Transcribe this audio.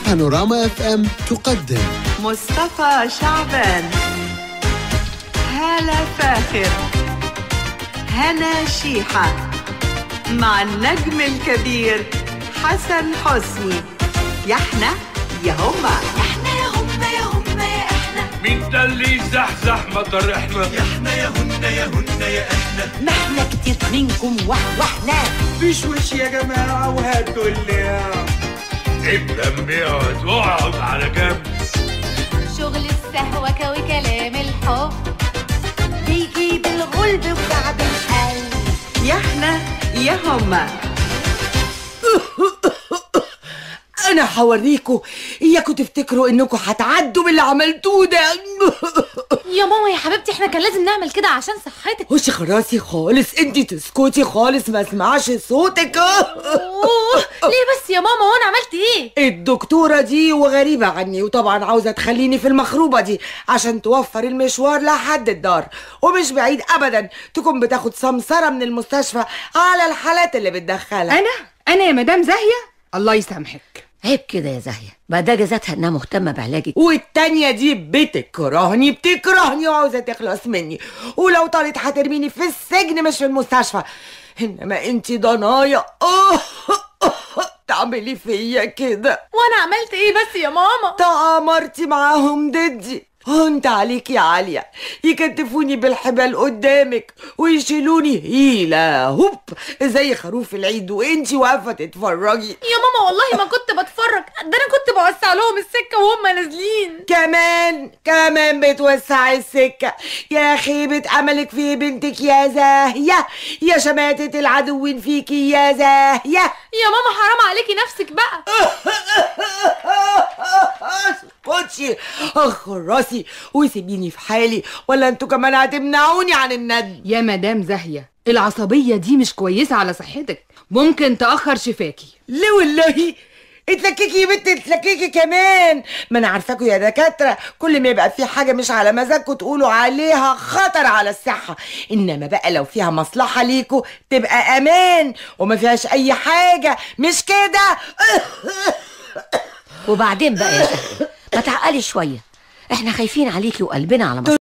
بانوراما اف ام تقدم مصطفى شعبان هالة فاخر هنا شيحة مع النجم الكبير حسن حسني يا احنا يا هما احنا يا هم يا هم يا احنا مين ده اللي يزحزح مطرحنا يا احنا يا هن يا هن يا احنا ما احنا كتير منكم واحنا فيش وش يا جماعة وهاتوا اللي الدم يقعد واقعد على جنب شغل السهوكة وكلام الحب بيجيب الغلب وتعب القلب يا احنا يا هما انا هوريكم اياكم تفتكروا انكم هتعدوا باللي عملتوه ده يا ماما يا حبيبتي احنا كان لازم نعمل كده عشان صحتك وش خراسي خالص انتي تسكتي خالص ما اسمعش صوتك اوه ليه بس يا ماما وانا عملت ايه الدكتورة دي وغريبة عني وطبعا عاوزة تخليني في المخروبة دي عشان توفر المشوار لحد الدار ومش بعيد ابدا تكون بتاخد سمسرة من المستشفى على الحالات اللي بتدخلها انا انا يا مدام زاهيه الله يسامحك عيب كده يا زاهية بقى ده جزاتها انها مهتمة بعلاجك والتانية دي بتكرهني بتكرهني وعاوزة تخلص مني ولو طالت هترميني في السجن مش في المستشفى انما انتي ضنايا اه تعملي فيا كده وانا عملت ايه بس يا ماما تآمرتي معاهم ضدي هنت عليك يا عالية يكتفوني بالحبال قدامك ويشيلوني هيلا هوب زي خروف العيد وانتي واقفة تتفرجي يا ماما والله ما كنت بتفرج ده انا كنت بوسع لهم السكه وهم نازلين كمان كمان بتوسعي السكة يا خيبة أملك في بنتك يا زاهية يا شماتة العدوين فيكي يا زاهية يا ماما حرام عليكي نفسك بقى اسكتي اخ راسي وسيبيني في حالي ولا انتوا كمان هتمنعوني عن الندم يا مدام زاهيه العصبيه دي مش كويسه على صحتك ممكن تاخر شفاكي ليه والله اتلككي يا بنت اتلككي كمان ما انا عارفاكوا يا دكاتره كل ما يبقى في حاجه مش على مزاجكوا تقولوا عليها خطر على الصحه انما بقى لو فيها مصلحه ليكوا تبقى امان وما فيهاش اي حاجه مش كده وبعدين بقى يا زاهية ما تعقلي شوية احنا خايفين عليكي وقلبنا على مصر